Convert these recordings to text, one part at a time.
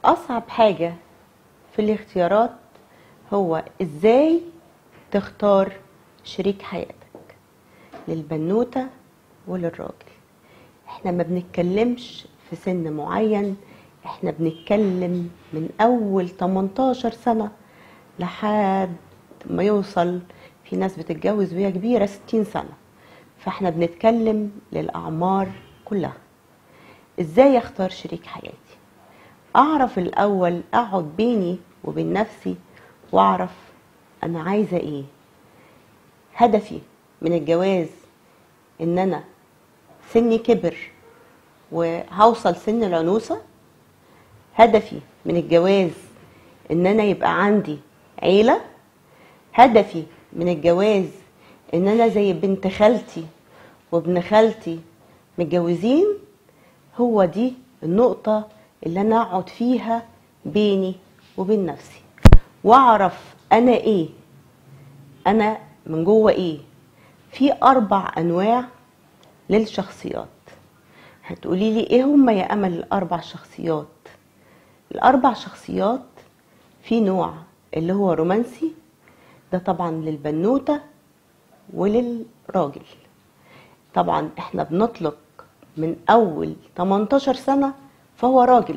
اصعب حاجه في الاختيارات هو ازاي تختار شريك حياتك للبنوته وللراجل احنا ما بنتكلمش في سن معين احنا بنتكلم من اول 18 سنه لحد ما يوصل في ناس بتتجوز وهي كبيره 60 سنه فاحنا بنتكلم للاعمار كلها ازاي اختار شريك حياتي اعرف الاول اقعد بيني وبين نفسي واعرف انا عايزه ايه هدفي من الجواز ان انا سني كبر وهوصل سن العنوسه هدفي من الجواز ان انا يبقى عندي عيله هدفي من الجواز ان انا زي بنت خالتي وابن خالتي متجوزين هو دي النقطة اللي انا اقعد فيها بيني وبين نفسي واعرف انا ايه انا من جوه ايه في اربع انواع للشخصيات هتقولي لي ايه هما يا امل الاربع شخصيات الاربع شخصيات في نوع اللي هو رومانسي ده طبعا للبنوته وللراجل طبعا احنا بنطلق من اول 18 سنه فهو راجل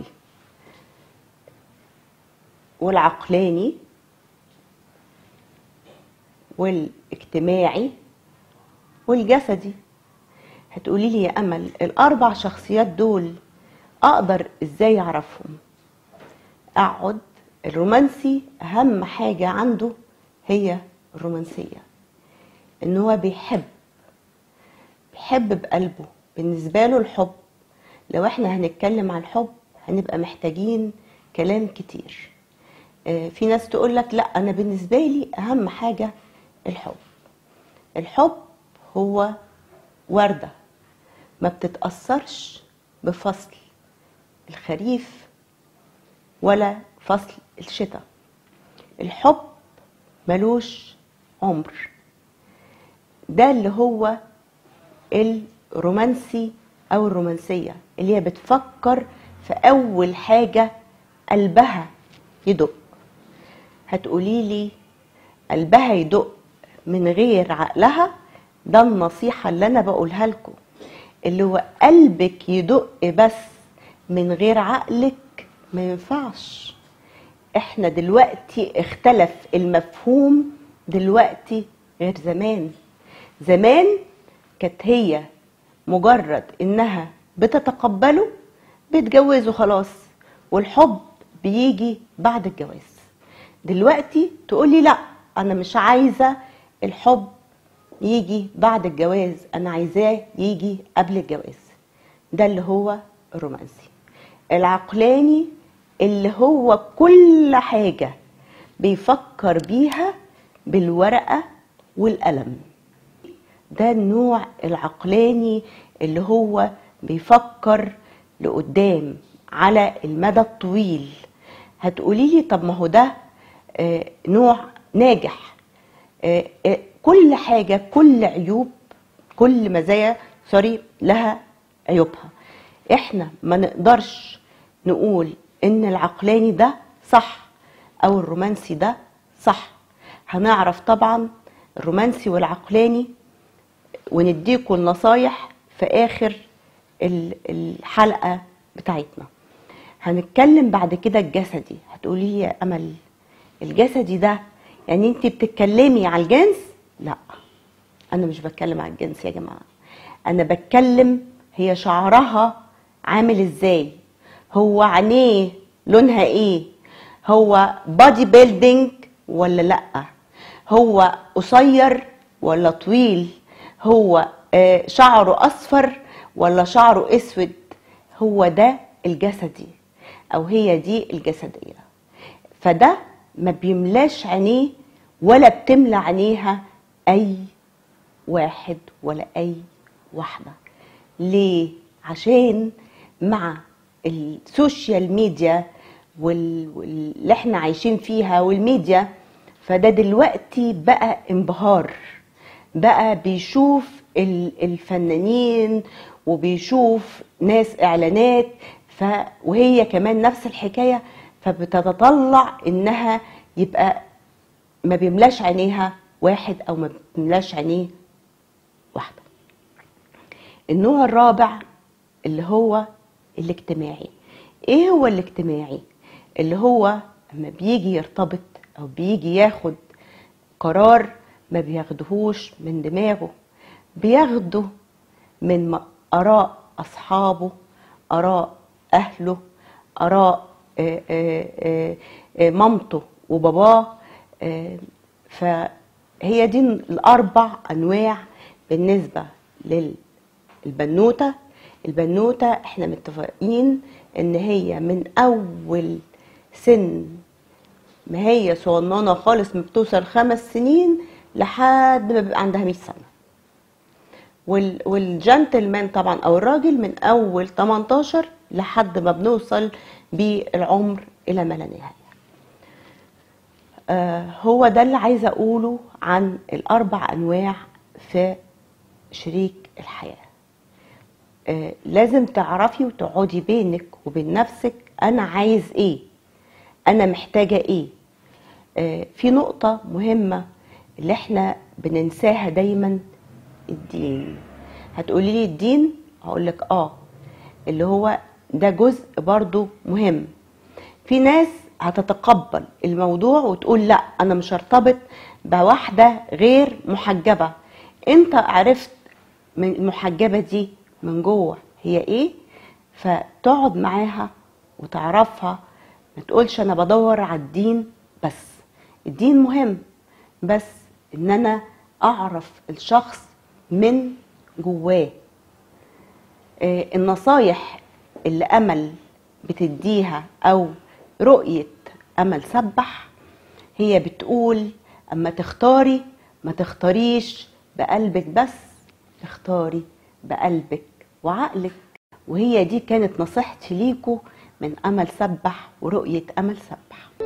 والعقلاني والاجتماعي والجسدي هتقولي لي يا امل الاربع شخصيات دول اقدر ازاي اعرفهم اقعد الرومانسي اهم حاجه عنده هي الرومانسيه ان هو بيحب بيحب بقلبه بالنسبه له الحب لو احنا هنتكلم عن الحب هنبقى محتاجين كلام كتير آه، في ناس تقول لك لا انا بالنسبه لي اهم حاجه الحب الحب هو ورده ما بتتاثرش بفصل الخريف ولا فصل الشتاء الحب ملوش عمر ده اللي هو الرومانسي او الرومانسيه اللي هي بتفكر في اول حاجه قلبها يدق هتقولي لي قلبها يدق من غير عقلها ده النصيحه اللي انا بقولها لكم اللي هو قلبك يدق بس من غير عقلك ما ينفعش احنا دلوقتي اختلف المفهوم دلوقتي غير زمان زمان كانت هي مجرد انها بتتقبله بيتجوزوا خلاص والحب بيجي بعد الجواز دلوقتي تقولي لا انا مش عايزه الحب يجي بعد الجواز انا عايزاه يجي قبل الجواز ده اللي هو الرومانسي العقلاني اللي هو كل حاجه بيفكر بيها بالورقه والقلم ده النوع العقلاني اللي هو بيفكر لقدام على المدى الطويل هتقولي لي طب ما هو ده آه، نوع ناجح آه، آه، كل حاجة كل عيوب كل مزايا سوري لها عيوبها احنا ما نقدرش نقول ان العقلاني ده صح او الرومانسي ده صح هنعرف طبعا الرومانسي والعقلاني ونديكم النصايح في اخر ال- الحلقه بتاعتنا هنتكلم بعد كده الجسدي هتقولي لي يا امل الجسدي ده يعني انت بتتكلمي على الجنس لا انا مش بتكلم على الجنس يا جماعه انا بتكلم هي شعرها عامل ازاي هو عينيه لونها ايه هو بادي بيلدينج ولا لا هو قصير ولا طويل هو آه، شعره اصفر ولا شعره اسود هو ده الجسدي او هي دي الجسديه فده ما بيملاش عينيه ولا بتملى عينيها اي واحد ولا اي واحده ليه عشان مع السوشيال ميديا وال- واللي احنا عايشين فيها والميديا فده دلوقتي بقى انبهار بقى بيشوف ال- الفنانين وبيشوف ناس اعلانات ف وهي كمان نفس الحكايه فبتتطلع انها يبقى ما بيملاش عينيها واحد او ما بيملاش عينيه واحده النوع الرابع اللي هو الاجتماعي ايه هو الاجتماعي اللي هو اما بيجي يرتبط او بيجي ياخد قرار ما بياخدهوش من دماغه بياخده من م- اراء اصحابه اراء اهله اراء آه، آه، آه، آه، مامته وباباه آه، فهي دي الاربع انواع بالنسبه للبنوته البنوته احنا متفقين ان هي من اول سن ما هي صغننه خالص ما بتوصل خمس سنين لحد ما بيبقى عندها 100 سنه وال والجنتلمان طبعا او الراجل من اول 18 لحد ما بنوصل بالعمر الى ما لا نهايه آه هو ده اللي عايزه اقوله عن الاربع انواع في شريك الحياه آه لازم تعرفي وتقعدي بينك وبين نفسك انا عايز ايه انا محتاجه ايه آه في نقطه مهمه اللي احنا بننساها دايما الدين هتقولي لي الدين هقول لك اه اللي هو ده جزء برضو مهم في ناس هتتقبل الموضوع وتقول لا انا مش هرتبط بواحده غير محجبه انت عرفت من المحجبه دي من جوه هي ايه فتقعد معاها وتعرفها ما تقولش انا بدور على الدين بس الدين مهم بس ان انا اعرف الشخص من جواه آه، النصايح اللي امل بتديها او رؤيه امل سبح هي بتقول اما تختاري ما تختاريش بقلبك بس اختاري بقلبك وعقلك وهي دي كانت نصيحتي ليكوا من امل سبح ورؤيه امل سبح